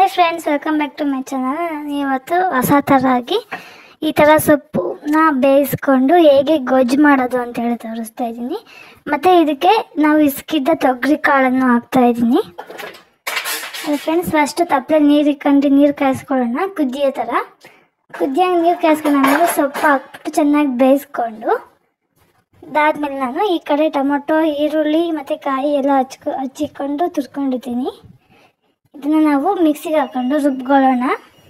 hi friends welcome back to my channel ನಾನು ಇವತ್ತು ಹೊಸ ಥರ ಆಗಿ ಈ ಥರ ಸೊಪ್ಪನ್ನ ಬೇಯಿಸ್ಕೊಂಡು ಹೇಗೆ ಗೊಜ್ಜು ಮಾಡೋದು ಅಂತ ಹೇಳಿ ತೋರಿಸ್ತಾ ಇದ್ದೀನಿ ಮತ್ತು ಇದಕ್ಕೆ ನಾವು ಇಸ್ಕಿದ್ದ ತೊಗರಿ ಕಾಳನ್ನು ಹಾಕ್ತಾ ಇದ್ದೀನಿ ಫ್ರೆಂಡ್ಸ್ ಫಸ್ಟ್ ತಪ್ಪಲೆ ನೀರು ಇಕ್ಕೊಂಡು ನೀರು ಕಾಯಿಸ್ಕೊಳ್ಳೋಣ ಕುದಿಯೋ ಥರ ಕುದಿಯಂಗೆ ನೀರು ಕಾಯಿಸ್ಕೊಂಡಾದ್ಮೇಲೆ ಸೊಪ್ಪು ಹಾಕ್ಬಿಟ್ಟು ಚೆನ್ನಾಗಿ ಬೇಯಿಸ್ಕೊಂಡು ಅದಾದ್ಮೇಲೆ ನಾನು ಈ ಕಡೆ ಟೊಮೊಟೊ ಈರುಳ್ಳಿ ಮತ್ತು ಕಾಯಿ ಎಲ್ಲ ಹಚ್ಕೊ ಹಚ್ಚಿಕೊಂಡು ತುರ್ಕೊಂಡಿದ್ದೀನಿ ಇದನ್ನು ನಾವು ಮಿಕ್ಸಿಗೆ ಹಾಕೊಂಡು ರುಬ್ಕೊಳ್ಳೋಣ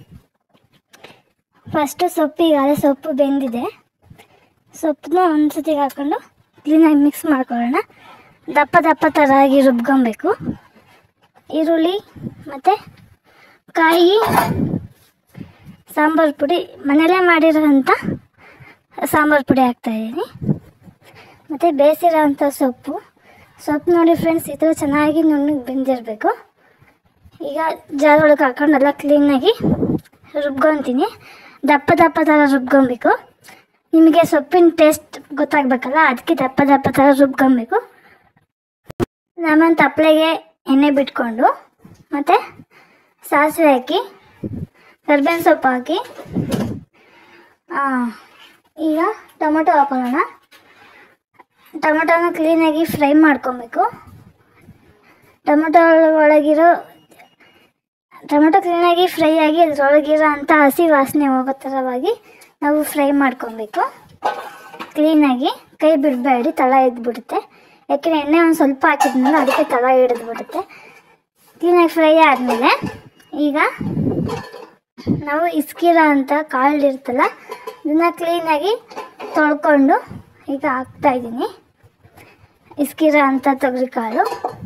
ಫಸ್ಟು ಸೊಪ್ಪಿಗೆ ಅದೇ ಸೊಪ್ಪು ಬೆಂದಿದೆ ಸೊಪ್ಪನ್ನ ಒಂದು ಸತಿಗೆ ಹಾಕೊಂಡು ಕ್ಲೀನಾಗಿ ಮಿಕ್ಸ್ ಮಾಡ್ಕೊಳ್ಳೋಣ ದಪ್ಪ ದಪ್ಪ ಥರ ಆಗಿ ರುಬ್ಕೊಬೇಕು ಈರುಳ್ಳಿ ಮತ್ತು ಕಾಯಿ ಸಾಂಬಾರು ಪುಡಿ ಮನೆಯಲ್ಲೇ ಮಾಡಿರೋಂಥ ಸಾಂಬಾರು ಪುಡಿ ಹಾಕ್ತಾಯಿದ್ದೀನಿ ಮತ್ತು ಬೇಯಿಸಿರೋ ಅಂಥ ಸೊಪ್ಪು ಸೊಪ್ಪು ನೋಡಿ ಫ್ರೆಂಡ್ಸ್ ಈ ಥರ ಚೆನ್ನಾಗಿ ನುಣ್ಣಗೆ ಬೆಂದಿರಬೇಕು ಈಗ ಜಾರ್ ಒಳಗೆ ಹಾಕೊಂಡು ಎಲ್ಲ ಕ್ಲೀನಾಗಿ ರುಬ್ಕೊತೀನಿ ದಪ್ಪ ದಪ್ಪ ಥರ ರುಬ್ಕೊಬೇಕು ನಿಮಗೆ ಸೊಪ್ಪಿನ ಟೇಸ್ಟ್ ಗೊತ್ತಾಗಬೇಕಲ್ಲ ಅದಕ್ಕೆ ದಪ್ಪ ದಪ್ಪ ಥರ ರುಬ್ಕೊಬೇಕು ನಮ್ಮನ್ನು ತಪ್ಪಲೆಗೆ ಎಣ್ಣೆ ಬಿಟ್ಕೊಂಡು ಮತ್ತು ಸಾಸಿವೆ ಹಾಕಿ ಕರ್ಬೇವಿನ ಸೊಪ್ಪು ಹಾಕಿ ಆ, ಈಗ ಟೊಮೊಟೊ ಹಾಕೊಳ್ಳೋಣ ಟೊಮೊಟೊನ ಕ್ಲೀನಾಗಿ ಫ್ರೈ ಮಾಡ್ಕೊಬೇಕು ಟೊಮೊಟೊ ಒಳಗಿರೋ ಟೊಮೊಟೊ ಕ್ಲೀನಾಗಿ ಫ್ರೈ ಆಗಿ ಅದರೊಳಗಿರೋ ಅಂಥ ಹಸಿ ವಾಸನೆ ಹೋಗೋ ಥರವಾಗಿ ನಾವು ಫ್ರೈ ಮಾಡ್ಕೊಬೇಕು ಕ್ಲೀನಾಗಿ ಕೈ ಬಿಡಬೇಡಿ ತಳ ಎದ್ಬಿಡುತ್ತೆ ಯಾಕೆಂದರೆ ಎಣ್ಣೆ ಒಂದು ಸ್ವಲ್ಪ ಹಾಕಿದ್ಮೇಲೆ ಅದಕ್ಕೆ ತಳ ಹಿಡಿದ್ಬಿಡುತ್ತೆ ಕ್ಲೀನಾಗಿ ಫ್ರೈ ಆದಮೇಲೆ ಈಗ ನಾವು ಇಸ್ಕಿರೋ ಅಂಥ ಕಾಳು ಇರುತ್ತಲ್ಲ ಇದನ್ನ ಕ್ಲೀನಾಗಿ ತೊಳ್ಕೊಂಡು ಈಗ ಹಾಕ್ತಾ ಇದ್ದೀನಿ ಇಸ್ಕಿರೋ ಅಂಥ ತೊಗರಿ ಕಾಳು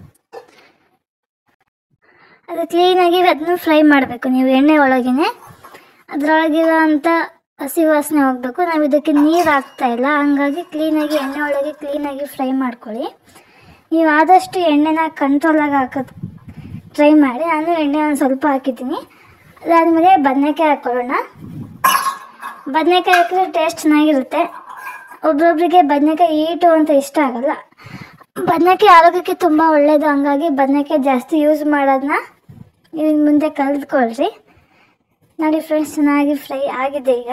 ಅದು ಕ್ಲೀನಾಗಿ ಅದನ್ನು ಫ್ರೈ ಮಾಡಬೇಕು ನೀವು ಎಣ್ಣೆ ಒಳಗೇನೆ ಅದರೊಳಗಿರೋ ಅಂಥ ಹಸಿ ವಾಸನೆ ಹೋಗಬೇಕು ನಾವು ಇದಕ್ಕೆ ನೀರು ಹಾಕ್ತಾ ಇಲ್ಲ ಹಂಗಾಗಿ ಕ್ಲೀನಾಗಿ ಎಣ್ಣೆ ಒಳಗೆ ಕ್ಲೀನಾಗಿ ಫ್ರೈ ಮಾಡ್ಕೊಳ್ಳಿ ನೀವು ಆದಷ್ಟು ಎಣ್ಣೆನ ಕಂಟ್ರೋಲಾಗಿ ಹಾಕೋದು ಟ್ರೈ ಮಾಡಿ ನಾನು ಎಣ್ಣೆ ಒಂದು ಸ್ವಲ್ಪ ಹಾಕಿದ್ದೀನಿ ಅದಾದಮೇಲೆ ಬದನೆಕಾಯಿ ಹಾಕ್ಕೊಳ್ಳೋಣ ಬದನೆಕಾಯಿ ಹಾಕಿದ್ರೆ ಟೇಸ್ಟ್ ಚೆನ್ನಾಗಿರುತ್ತೆ ಒಬ್ರೊಬ್ರಿಗೆ ಬದನೆಕಾಯಿ ಈಟು ಅಂತ ಇಷ್ಟ ಆಗಲ್ಲ ಬದನೆಕಾಯಿ ಆರೋಗ್ಯಕ್ಕೆ ತುಂಬ ಒಳ್ಳೆಯದು ಹಂಗಾಗಿ ಬದನೆಕಾಯಿ ಜಾಸ್ತಿ ಯೂಸ್ ಮಾಡೋದನ್ನ ನೀವು ಇನ್ನು ಮುಂದೆ ಕಲಿತ್ಕೊಳ್ರಿ ನೋಡಿ ಫ್ರೆಂಡ್ಸ್ ಚೆನ್ನಾಗಿ ಫ್ರೈ ಆಗಿದೆ ಈಗ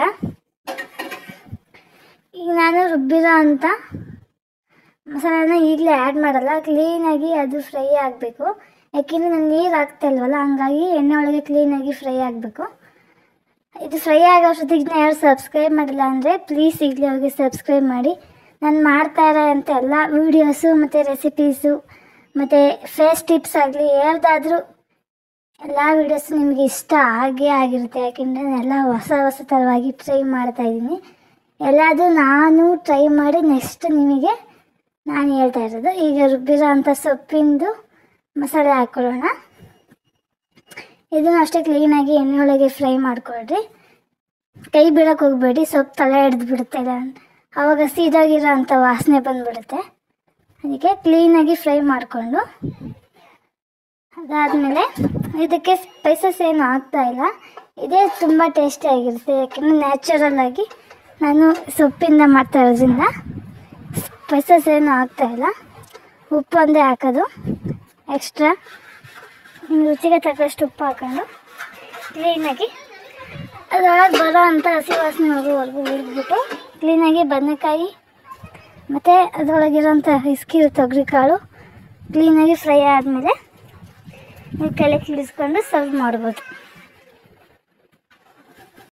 ಈಗ ನಾನು ರುಬ್ಬಿರೋ ಅಂಥ ಮಸಾಲಾನ ಈಗಲೇ ಆ್ಯಡ್ ಮಾಡಲ್ಲ ಕ್ಲೀನಾಗಿ ಅದು ಫ್ರೈ ಆಗಬೇಕು ಯಾಕೆಂದರೆ ನಾನು ನೀರು ಹಾಕ್ತಾ ಇಲ್ವಲ್ಲ ಹಂಗಾಗಿ ಎಣ್ಣೆ ಒಳಗೆ ಕ್ಲೀನಾಗಿ ಫ್ರೈ ಆಗಬೇಕು ಇದು ಫ್ರೈ ಆಗೋ ಅಷ್ಟೊತ್ತಿಗೆ ಯಾರು ಸಬ್ಸ್ಕ್ರೈಬ್ ಮಾಡಿಲ್ಲ ಅಂದರೆ ಪ್ಲೀಸ್ ಈಗಲೇ ಹೋಗಿ ಸಬ್ಸ್ಕ್ರೈಬ್ ಮಾಡಿ ನಾನು ಮಾಡ್ತಾ ಇರೋ ಅಂಥ ಎಲ್ಲ ವೀಡಿಯೋಸು ಮತ್ತು ರೆಸಿಪೀಸು ಮತ್ತು ಫೇಸ್ ಟಿಪ್ಸ್ ಆಗಲಿ ಯಾವ್ದಾದರೂ ಎಲ್ಲ ವೀಡಿಯೋಸು ನಿಮಗೆ ಇಷ್ಟ ಆಗೇ ಆಗಿರುತ್ತೆ ಯಾಕೆಂದರೆ ನಾನೆಲ್ಲ ಹೊಸ ಹೊಸ ಥರವಾಗಿ ಟ್ರೈ ಮಾಡ್ತಾ ಇದ್ದೀನಿ ಎಲ್ಲದು ನಾನು ಟ್ರೈ ಮಾಡಿ ನೆಕ್ಸ್ಟ್ ನಿಮಗೆ ನಾನು ಹೇಳ್ತಾ ಇರೋದು ಈಗ ರುಬ್ಬಿರೋ ಅಂಥ ಸೊಪ್ಪಿಂದು ಮಸಾಲೆ ಹಾಕ್ಕೊಳ್ಳೋಣ ಇದನ್ನು ಅಷ್ಟೇ ಕ್ಲೀನಾಗಿ ಎಣ್ಣೆ ಒಳಗೆ ಫ್ರೈ ಮಾಡ್ಕೊಳ್ರಿ ಕೈ ಬಿಡೋಕೆ ಹೋಗಬೇಡಿ ಸೊಪ್ಪು ತಲೆ ಹಿಡ್ದು ಬಿಡುತ್ತೆ ಇಲ್ಲ ಆವಾಗ ಸೀದಾಗಿರೋ ಅಂಥ ವಾಸನೆ ಬಂದ್ಬಿಡುತ್ತೆ ಅದಕ್ಕೆ ಕ್ಲೀನಾಗಿ ಫ್ರೈ ಮಾಡಿಕೊಂಡು ಅದಾದಮೇಲೆ ಇದಕ್ಕೆ ಸ್ಪೈಸಸ್ ಏನು ಹಾಕ್ತಾ ಇಲ್ಲ ಇದೇ ತುಂಬ ಟೇಸ್ಟಿಯಾಗಿರುತ್ತೆ ಯಾಕೆಂದರೆ ನ್ಯಾಚುರಲ್ ಆಗಿ ನಾನು ಸೊಪ್ಪಿಂದ ಮಾಡ್ತಾ ಇರೋದ್ರಿಂದ ಸ್ಪೈಸಸ್ ಏನು ಹಾಕ್ತಾ ಇಲ್ಲ ಉಪ್ಪು ಒಂದೇ ಹಾಕೋದು ಎಕ್ಸ್ಟ್ರಾ ನಿಮ್ಮ ರುಚಿಗೆ ತಕ್ಕಷ್ಟು ಉಪ್ಪು ಹಾಕೊಂಡು ಕ್ಲೀನಾಗಿ ಅದರೊಳಗೆ ಬರೋ ಅಂಥ ಹಸಿ ವಾಸನೆ ಹೋಗೋವರೆಗೂ ಹುರಿದ್ಬಿಟ್ಟು ಕ್ಲೀನಾಗಿ ಬದನೆಕಾಯಿ ಮತ್ತು ಅದರೊಳಗಿರೋಂಥ ಹಿಸ್ಕಿರೋ ತೊಗರಿ ಕಾಳು ಕ್ಲೀನಾಗಿ ಫ್ರೈ ಆದಮೇಲೆ ನೀವು ಕೆಳಗೆ ಇಳಿಸ್ಕೊಂಡು ಸರ್ವ್ ಮಾಡ್ಬೋದು